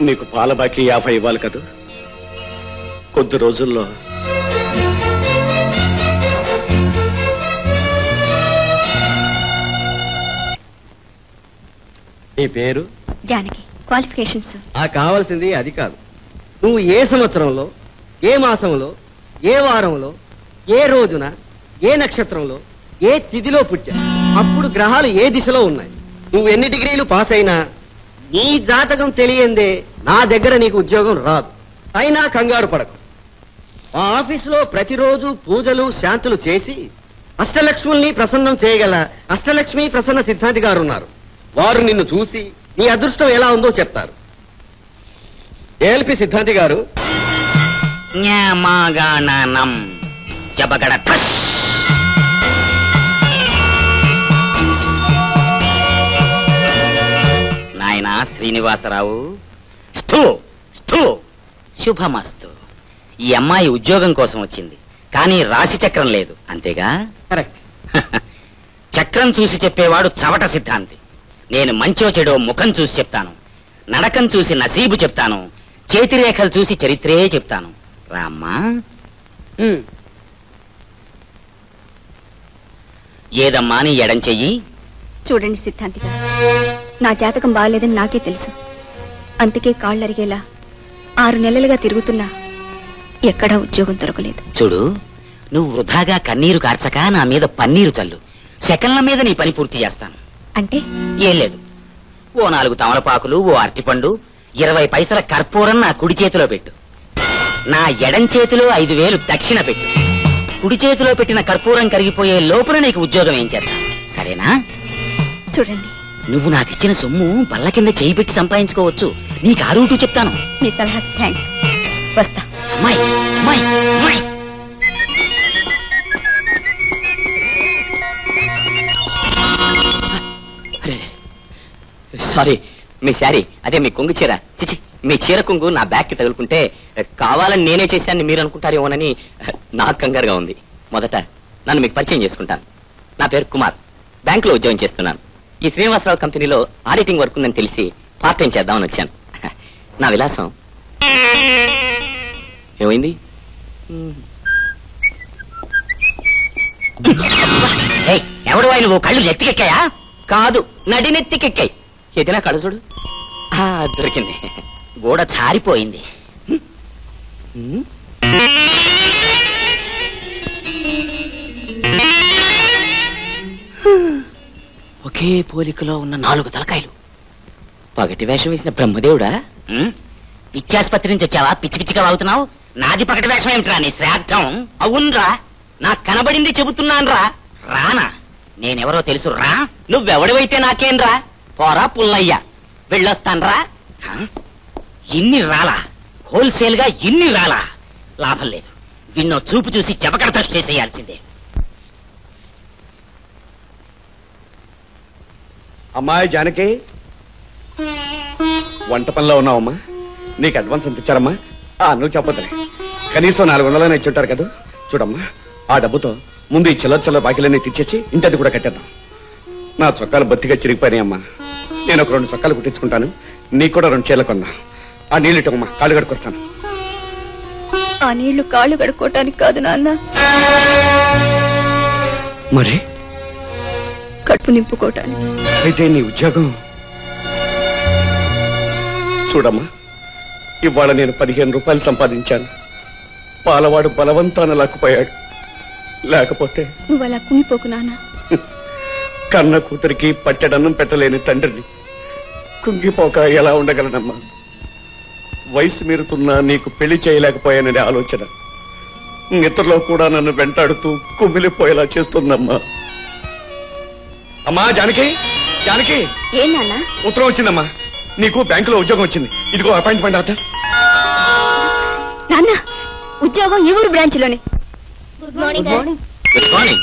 నీకు పాల బాకీ యాభై ఇవ్వాలి కదూ కొద్ది రోజుల్లో నీ పేరు జానకి క్వాలిఫికేషన్స్ ఆ కావాల్సింది అది కాదు నువ్వు ఏ సంవత్సరంలో ఏ మాసంలో ఏ వారంలో ఏ రోజున ఏ నక్షత్రంలో ఏ తిథిలో పుట్టా అప్పుడు గ్రహాలు ఏ దిశలో ఉన్నాయి నువ్వు ఎన్ని డిగ్రీలు పాస్ అయినా నీ జాతకం తెలియందే నా దగ్గర నీకు ఉద్యోగం రాదు అయినా కంగారు పడకు మా ఆఫీసులో ప్రతిరోజు పూజలు శాంతులు చేసి అష్టలక్ష్ముల్ని ప్రసన్నం చేయగల అష్టలక్ష్మి ప్రసన్న సిద్ధాంతి గారు ఉన్నారు వారు నిన్ను చూసి నీ అదృష్టం ఎలా ఉందో చెప్తారు ఏఎల్పి సిద్ధాంతి గారు జ్ఞామాగాణనం జబగడ ఠస్ నాయనా శ్రీనివాసరావు స్థూ స్థూ శుభమస్తు ఈ అమ్మాయి ఉద్యోగం కోసం వచ్చింది కానీ రాశి చక్రం లేదు అంతేగా కరెక్ట్ చక్రం చూసి చెప్పేవాడు చవట సిద్ధాంతి నేను మంచో చెడో ముఖం చూసి చెప్తాను నడకం చూసి నసీబు చెప్తాను చేతి రేఖలు చూసి చరిత్రే చెప్తాను రామ్మా ఏదమ్మా నీ ఎడం చెయ్యి చూడండి సిద్ధాంతి గారు నా జాతకం బాగాలేదని నాకే తెలుసు అందుకే కాళ్ళు అరిగేలా ఆరు నెలలుగా తిరుగుతున్నా ఎక్కడా ఉద్యోగం దొరకలేదు చూడు నువ్వు వృధాగా కన్నీరు కార్చక నా మీద పన్నీరు చల్లు సెకండ్ల మీద నీ పని పూర్తి చేస్తాను అంటే ఏం లేదు ఓ నాలుగు తమలపాకులు ఓ అరటిపండు ఇరవై పైసల కర్పూరం నా కుడి చేతిలో పెట్టు నా ఎడం చేతిలో ఐదు వేలు దక్షిణ పెట్టు కుడి చేతిలో పెట్టిన కర్పూరం కరిగిపోయే లోపల నీకు ఉద్యోగం ఏం చేస్తా సరేనా చూడండి నువ్వు నాకు ఇచ్చిన సొమ్ము బల్ల కింద చేయి పెట్టి సంపాదించుకోవచ్చు నీకు ఆ రూటు చెప్తాను మీ సలహా థ్యాంక్స్ వస్తా అమ్మాయి అమ్మాయి అమ్మాయి అరే, సారీ మీ శారీ అదే మీ కొంగు చీర చిచి మీ చీర కొంగు నా బ్యాగ్ కి తగులుకుంటే కావాలని నేనే చేశానని మీరు అనుకుంటారేమోనని నాకు కంగారుగా ఉంది మొదట నన్ను మీకు పరిచయం చేసుకుంటాను నా పేరు కుమార్ బ్యాంకులో ఉద్యోగం చేస్తున్నాను ఈ శ్రీనివాసరావు కంపెనీలో ఆడిటింగ్ వర్క్ ఉందని తెలిసి పార్ట్ టైం చేద్దామని వచ్చాను నా విలాసం ఏమైంది ఏయ్, ఎవడు వాయి నువ్వు కళ్ళు నెత్తికెక్కాయా కాదు నడినెత్తికెక్కాయి ఎదినా కళ్ళు చూడు ఆ, దొరికింది గోడ చారిపోయింది హ్మ్? ఒకే పోలికలో ఉన్న నాలుగు తలకాయలు పగటి వేషం వేసిన బ్రహ్మదేవుడా హ్మ్? పిచ్చాసుపత్రి నుంచి వచ్చావా పిచ్చి పిచ్చిగా వాగుతున్నావు నాది పగటి వేషం ఏమిట్రా నీ శ్రాద్ధం అవునరా నాకు కనబడింది చెబుతున్నానురా రానా నేనెవరో తెలుసు రా నువ్వెవడివైతే నాకేంరా పోరా పుల్లయ్యా వెళ్ళొస్తాన్రా హ? ఇన్ని రాలా హోల్సేల్ గా ఇన్ని రాలా లాభం లేదు విన్నో చూపు చూసి చెపకడ చేసేయాల్సిందే అమ్మాయి జానకి వంట పనిలో ఉన్నావమ్మా నీకు అడ్వాన్స్ ఎంత ఇచ్చారమ్మా ఆ నువ్వు చెప్పొద్దులే కనీసం నాలుగు వందలైనా ఇచ్చుంటారు కదా చూడమ్మా ఆ డబ్బుతో ముందు ఈ చిల్లర చిల్లర బాకీలన్నీ తెచ్చేసి ఇంటది కూడా కట్టేద్దాం నా చొక్కాలు బత్తిగా చిరిగిపోయినాయమ్మా నేను ఒక రెండు చొక్కాలు కుట్టించుకుంటాను నీకు కూడా రెండు చీరలు కొన్నా ఆ నీళ్ళు ఇటమ్మా కాళ్ళు కడుకొస్తాను ఆ నీళ్లు కాళ్ళు కడుక్కోవటానికి కాదు నాన్న మరి కడుపు నింపుకోవటానికి అయితే నీ ఉద్యోగం చూడమ్మా ఇవాళ నేను పదిహేను రూపాయలు సంపాదించాను పాలవాడు బలవంతాన లాక్కుపోయాడు లేకపోతే నువ్వు అలా కుంగిపోకు నాన్న కన్న కూతురికి పట్టెడన్నం పెట్టలేని తండ్రిని కుంగిపోక ఎలా ఉండగలనమ్మా వయసు మీరుతున్నా నీకు పెళ్లి చేయలేకపోయాననే ఆలోచన నిద్రలో కూడా నన్ను వెంటాడుతూ కుమిలిపోయేలా చేస్తుందమ్మా అమ్మా జానకి జానకి ఏం నాన్న ఉత్తరం వచ్చిందమ్మా నీకు బ్యాంకులో ఉద్యోగం వచ్చింది ఇదిగో అపాయింట్మెంట్ ఆర్డర్ నాన్న ఉద్యోగం ఈ ఊరు బ్రాంచ్ లోనే good morning good morning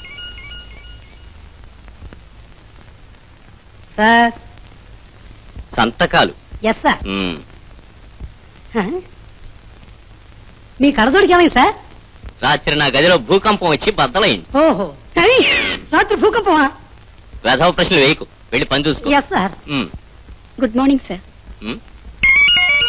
sir సంతకాలు ఎస్ సార్ మ్మ్. మీ కడజోడికి ఏమైంది సార్ రాత్రి నా గదిలో భూకంపం వచ్చి బద్దలైంది ఓహో కానీ రాత్రి భూకంపమా వేధవ ప్రశ్నలు వేయకు వెళ్ళి పని చూసుకో ఎస్ సార్ మ్మ్. గుడ్ మార్నింగ్ సార్ మ్మ్.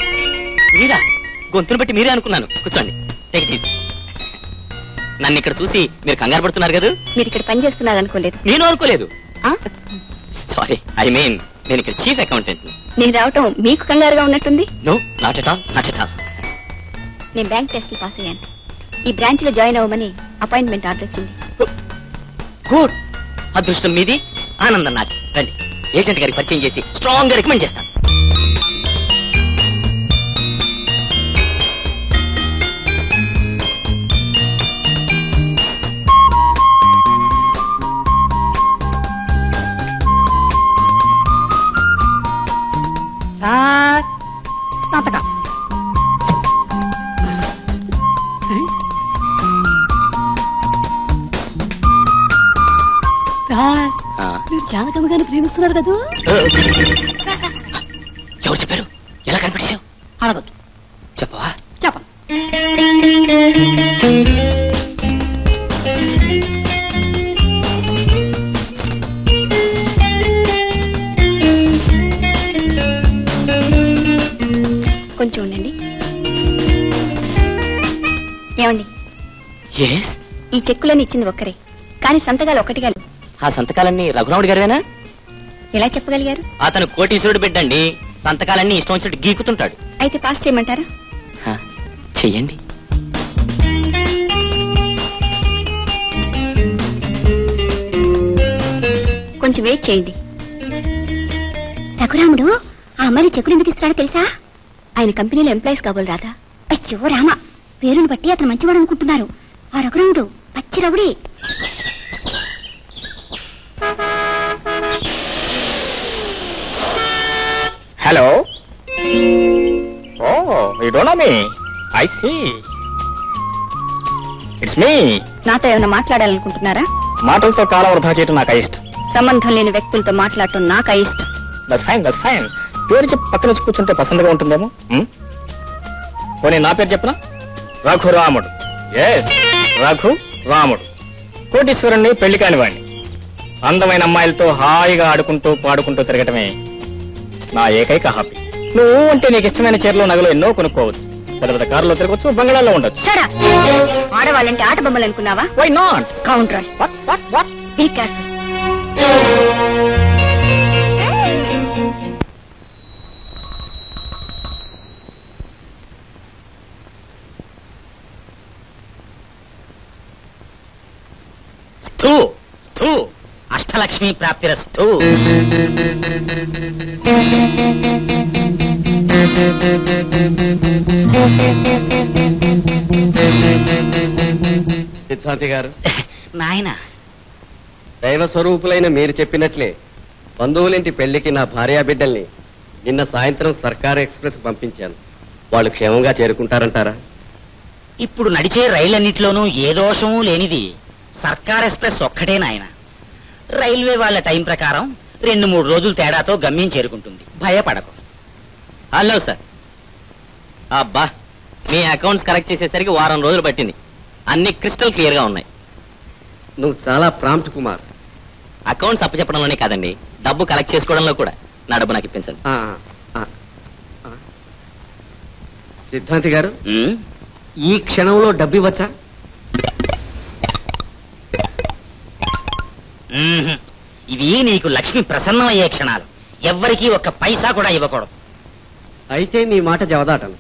మీరా గొంతును బట్టి మీరే అనుకున్నాను కూర్చోండి టేక్ ఇట్ నన్ను ఇక్కడ చూసి మీరు కంగారు పడుతున్నారు కదా మీరు ఇక్కడ పని చేస్తున్నారు అనుకోలేదు నేను అనుకోలేదు ఆ? సారీ ఐ మీన్ నేను ఇక్కడ చీఫ్ అకౌంటెంట్ నేను రావటం మీకు కంగారుగా ఉన్నట్టుంది no not at all not at all నేను బ్యాంక్ టెస్ట్ పాస్ అయ్యాను ఈ బ్రాంచ్ లో జాయిన్ అవ్వమని అపాయింట్మెంట్ ఆర్డర్ వచ్చింది గుడ్ అదృష్టం మీది ఆనందం నాది రండి ఏజెంట్ గారికి పరిచయం చేసి స్ట్రాంగ్ గా రికమెండ్ చేస్తాను సార్ సంతకం సార్ ఆ, మీరు జానకమ్మగారిని ప్రేమిస్తున్నారు కదా ఎవరు చెప్పారు ఎలా కనిపించావు అడగద్దు చెప్పవా చెప్పండి కొంచెం ఉండండి ఏమండి ఎస్ ఈ చెక్కులని ఇచ్చింది ఒక్కరే కానీ సంతకాలు ఒక్కటిగా లేవు. ఆ సంతకాలన్నీ రఘురాముడి గారివేనా ఎలా చెప్పగలిగారు అతను కోటీశ్వరుడు బిడ్డండి సంతకాలన్నీ ఇష్టం వచ్చినట్టు గీకుతుంటాడు అయితే పాస్ చేయమంటారా హ, చెయ్యండి కొంచెం వెయిట్ చేయండి రఘురాముడు ఆ అమ్మాయి చెక్కులు ఎందుకు ఇస్తాడో తెలుసా ఆయన కంపెనీలో ఎంప్లాయీస్ కాబోలు రాదా అయ్యో రామ పేరుని బట్టి అతను మంచివాడు అనుకుంటున్నారు ఆ రఘురాముడు పచ్చి రవుడి hello oh you don't know me I see it's me నాతో ఏమైనా మాట్లాడాలనుకుంటున్నారా మాటలతో కాలం వృధా చేయటం నాకు ఇష్టం సంబంధం లేని వ్యక్తులతో మాట్లాడటం నాకు ఇష్టం దట్స్ ఫైన్ దట్స్ ఫైన్ పేరు చెప్పి పక్కన వచ్చి కూర్చుంటే పసందగా ఉంటుందేమో హ్మ్? పోనీ నా పేరు చెప్పనా రఘు రాముడు ఎస్ రఘు రాముడు కోటీశ్వరుణ్ణి పెళ్లి కానివాణ్ణి అందమైన అమ్మాయిలతో హాయిగా ఆడుకుంటూ పాడుకుంటూ తిరగటమే నా ఏకైక హాబీ నువ్వు అంటే నీకు ఇష్టమైన చీరలు నగలు ఎన్నో కొనుక్కోవచ్చు పెద్ద పెద్ద కారులో తిరగచ్చు బంగాళాలో ఉండొచ్చు చడా ఆడవాళ్ళంటే ఆట బొమ్మలు అనుకున్నావా why not counter what what what be careful స్థూ స్థూ అష్టలక్ష్మి ప్రాప్తిరస్తు సిద్ధాంతి గారు నాయన దైవ స్వరూపులైన మీరు చెప్పినట్లే బంధువులింటి పెళ్లికి నా భార్యా బిడ్డల్ని నిన్న సాయంత్రం సర్కార్ ఎక్స్ప్రెస్ పంపించాను వాళ్ళు క్షేమంగా చేరుకుంటారంటారా ఇప్పుడు నడిచే రైలన్నిటిలోనూ ఏ దోషమూ లేనిది సర్కార్ ఎక్స్ప్రెస్ ఒక్కటే నాయన రైల్వే వాళ్ళ టైం ప్రకారం రెండు మూడు రోజులు తేడాతో గమ్యం చేరుకుంటుంది భయపడకు హలో సార్ అబ్బా మీ అకౌంట్స్ కరెక్ట్ చేసేసరికి వారం రోజులు పట్టింది అన్ని క్రిస్టల్ క్లియర్ గా ఉన్నాయి నువ్వు చాలా ప్రాంప్ట్ కుమార్ అకౌంట్స్ అప్పచెప్పడంలోనే కాదండి డబ్బు కలెక్ట్ చేసుకోవడంలో కూడా నా డబ్బు నాకు ఇప్పించండి ఆ, ఆ, ఆ. సిద్ధాంతి గారు ఉమ్, ఈ క్షణంలో డబ్బు ఇవ్వచ్చా మ్మ్హ్. ఇవి నీకు లక్ష్మి ప్రసన్నమయ్యే క్షణాలు ఎవ్వరికీ ఒక్క పైసా కూడా ఇవ్వకూడదు అయితే మీ మాట జవదాటను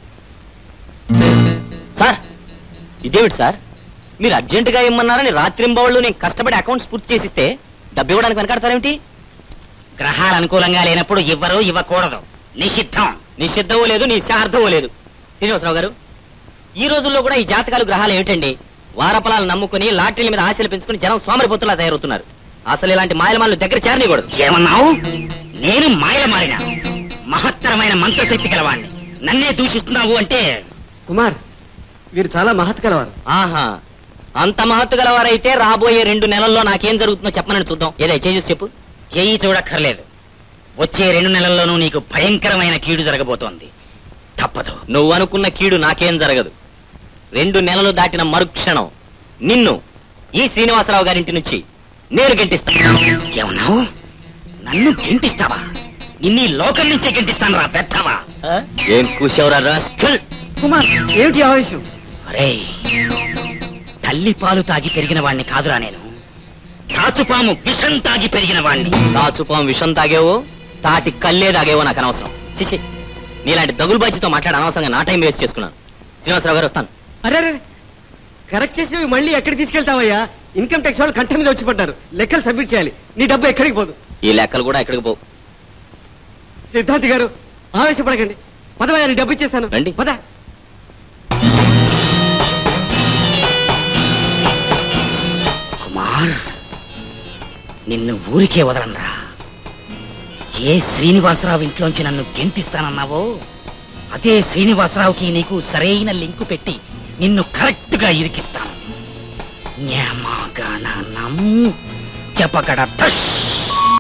సార్ ఇదేమిటి సార్ మీరు అర్జెంటుగా ఇమ్మన్నారని రాత్రింబవళ్ళు నేను కష్టపడి అకౌంట్స్ పూర్తి చేసిస్తే డబ్బు ఇవ్వడానికి వెనకాడతారేమిటి గ్రహాలు అనుకూలంగా లేనప్పుడు ఇవ్వరు ఇవ్వకూడదు నిషిద్ధం నిషిద్ధమూ లేదు నిశ్చార్థమూ లేదు శ్రీనివాసరావు గారు ఈ రోజుల్లో కూడా ఈ జాతకాలు గ్రహాలు ఏమిటండి వారఫలాలు నమ్ముకుని లాటరీల మీద ఆశలు పెంచుకుని జనం సోమరిపోతులా తయారవుతున్నారు అసలు ఇలాంటి మాయలమాలు దగ్గర చేరనికూడదు ఏమన్నావు నేను మాయల మారిన మహత్తరమైన మంత్రశక్తి గలవాణ్ణి నన్నే దూషిస్తున్నావు అంటే కుమార్ వీరు చాలా మహత్ కలవారు ఆహా అంత మహత్తు గలవారైతే రాబోయే రెండు నెలల్లో నాకేం జరుగుతుందో చెప్పమని చూద్దాం ఏదో చేసి చెప్పు చేయి చూడక్కర్లేదు వచ్చే రెండు నెలల్లోనూ నీకు భయంకరమైన కీడు జరగబోతోంది తప్పదు నువ్వు అనుకున్న కీడు నాకేం జరగదు రెండు నెలలు దాటిన మరుక్షణం నిన్ను ఈ శ్రీనివాసరావు గారింటి నుంచి నేను గెంటిస్తాను ఏమన్నావు నన్ను గెంటిస్తావా నిన్ను ఈ లోకం నుంచే గెంటిస్తాను రా పెద్దవా ఏం కూర్చోవరా రాస్కల్ కుమార్ ఏమిటి ఆవేశం అరే తల్లి పాలు తాగి పెరిగిన వాణ్ణి కాదురా నేను తాచుపాము విషం తాగి పెరిగిన వాణ్ణి తాచుపాం విషం తాగేవో తాటి కల్లే తాగేవో నాకు అనవసరం చిచి నీలాంటి దగులు బాధ్యతో మాట్లాడి అనవసరంగా నా టైం వేస్ట్ చేసుకున్నాను శ్రీనివాసరావు గారు వస్తాను అరే అరే కరెక్ట్ చేసినవి మళ్ళీ ఎక్కడికి తీసుకెళ్తావయ్యా ఇన్కమ్ ట్యాక్స్ వాళ్ళు కంట మీద వచ్చి పడ్డారు లెక్కలు సబ్మిట్ చేయాలి నీ డబ్బు ఎక్కడికి పోదు ఈ లెక్కలు కూడా ఎక్కడికి పోవు సిద్ధాంతి గారు ఆవేశపడకండి పదవయ్యా నీ డబ్బు ఇచ్చేస్తాను రండి. పద కుమార్ నిన్ను ఊరికే వదలనరా ఏ శ్రీనివాసరావు ఇంట్లోంచి నన్ను గెంటిస్తానన్నావో అదే శ్రీనివాసరావుకి నీకు సరైన లింకు పెట్టి నిన్ను కరెక్ట్ గా ఇరికిస్తాను న్యామాగణనం చెప్పకడ తష్